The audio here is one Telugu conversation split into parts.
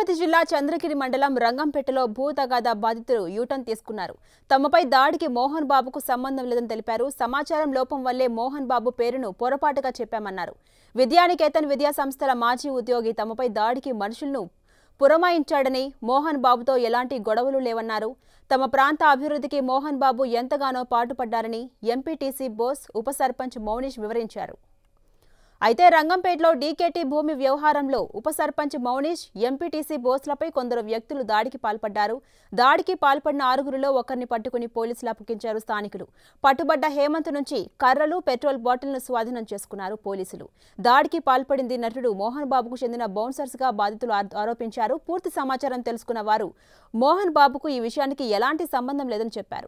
తిరుపతి జిల్లా చంద్రగిరి మండలం రంగంపేటలో భూ తగాదా బాధితులు యూటర్న్ తీసుకున్నారు తమపై దాడికి మోహన్ బాబుకు సంబంధం లేదని తెలిపారు సమాచారం లోపం వల్లే మోహన్ బాబు పేరును పొరపాటుగా చెప్పామన్నారు విద్యానికేతన్ విద్యా సంస్థల మాజీ ఉద్యోగి తమపై దాడికి మనుషులను పురమాయించాడని మోహన్ బాబుతో ఎలాంటి గొడవలు లేవన్నారు తమ ప్రాంత అభివృద్ధికి మోహన్ బాబు ఎంతగానో పాటుపడ్డారని ఎంపీటీసీ బోస్ ఉప సర్పంచ్ మౌనిష్ వివరించారు అయితే రంగంపేటలో డీకేటీ భూమి వ్యవహారంలో ఉప సర్పంచ్ మౌనిష్ ఎంపీటీసీ బోస్లపై కొందరు వ్యక్తులు దాడికి పాల్పడ్డారు దాడికి పాల్పడిన ఆరుగురిలో ఒకరిని పట్టుకుని పోలీసులు అప్పగించారు స్థానికులు పట్టుబడ్డ హేమంత్ నుంచి కర్రలు పెట్రోల్ బాటిల్ను స్వాధీనం చేసుకున్నారు పోలీసులు దాడికి పాల్పడింది నటుడు మోహన్ బాబుకు చెందిన బౌన్సర్స్గా బాధితులు ఆర్- ఆరోపించారు పూర్తి సమాచారం తెలుసుకున్న వారు మోహన్ బాబుకు ఈ విషయానికి ఎలాంటి సంబంధం లేదని చెప్పారు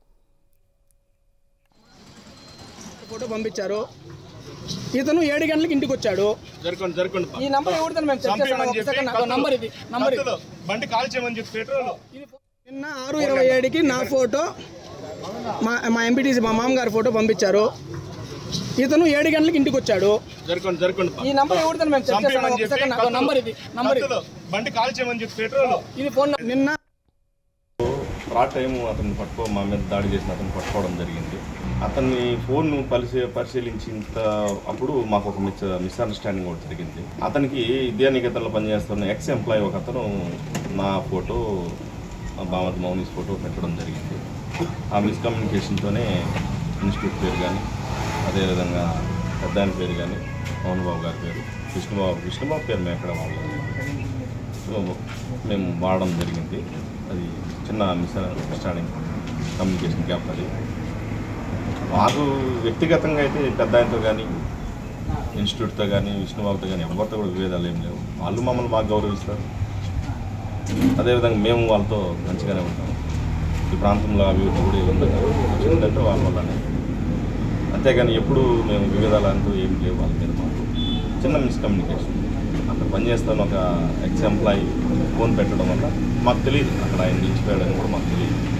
ఫోటో పంపించారు ఇతను ఏడు గంటలకు ఇంటికి వచ్చాడు జరగండి జరగండి ఈ నంబర్ ఎవరితో మేము చెక్ చేస్తాను చంపేయమని ఒక చెప్పి సెకండ్ నాకు కత్తులు- నంబర్ ఇది నంబర్ ఇది కత్తులు, బండి కాల్ చేయమని చెప్పి పెట్రోల్ ఇది ఫో- నిన్న ఆరు ఇరవై ఏడుకి నా ఫోటో మా మా ఎంపీటీసీ మా మామగారి ఫోటో పంపించారు ఇతను ఏడు గంటలకు ఇంటికి వచ్చాడు జరగండి జరగండి ఈ నంబర్ ఎవరితో మేము చెక్ చేస్తాను చంపేయమని ఒక చెప్పి సెకండ్ నాకు కత్తులు- నంబర్ ఇది నంబర్ ఇది కత్తులు, బండి కాల్ చేయమని చెప్పి పెట్రోల్ ఇది ఫోన్ నిన్న రా టైము అతన్ని పట్టుకో మా మీద దాడి చేసిన అతను పట్టుకోవడం జరిగింది అతన్ని ఫోన్ను పరిశీ పరిశీలించేంత అప్పుడు మాకు ఒక మిస్ మిస్అండర్స్టాండింగ్ ఒకటి జరిగింది అతనికి విద్యానికేతనలో పనిచేస్తున్న ఎక్స్ ఎంప్లాయీ ఒక అతను నా ఫోటో మా బామతి మౌనీస్ ఫోటో పెట్టడం జరిగింది ఆ మిస్కమ్యూనికేషన్తోనే ఇన్స్టిట్యూట్ పేరు కానీ అదేవిధంగా పెద్ద ఆయన పేరు కానీ మోహన్ బాబు గారి పేరు విష్ణుబాబు విష్ణుబాబు పేరు మేము ఎక్కడ వాడలేదు సో మేము వాడడం జరిగింది అది చిన్న మిస్అండర్స్టాండింగ్ కమ్యూనికేషన్ గ్యాప్ అది మాకు వ్యక్తిగతంగా అయితే పెద్ద ఆయనతో కానీ ఇన్స్టిట్యూట్తో కానీ విష్ణుబాబుతో కానీ ఎవరితో కూడా విభేదాలు ఏం లేవు వాళ్ళు మమ్మల్ని బాగా గౌరవిస్తారు అదేవిధంగా మేము వాళ్ళతో మంచిగానే ఉంటాం ఈ ప్రాంతంలో అభివృద్ధి కూడా ఏముంది వచ్చిందంటే వాళ్ళ వల్లనే అంతేగాని ఎప్పుడు మేము విభేదాలు అంటూ ఏం లేవు వాళ్ళ మీద మాకు చిన్న మిస్కమ్యూనికేషన్ అక్కడ పనిచేస్తాను ఒక ఎక్స్ ఎంప్లాయీ ఫోన్ పెట్టడం వల్ల మాకు తెలియదు అక్కడ ఆయన నిలిచిపోయాడని కూడా మాకు తెలియదు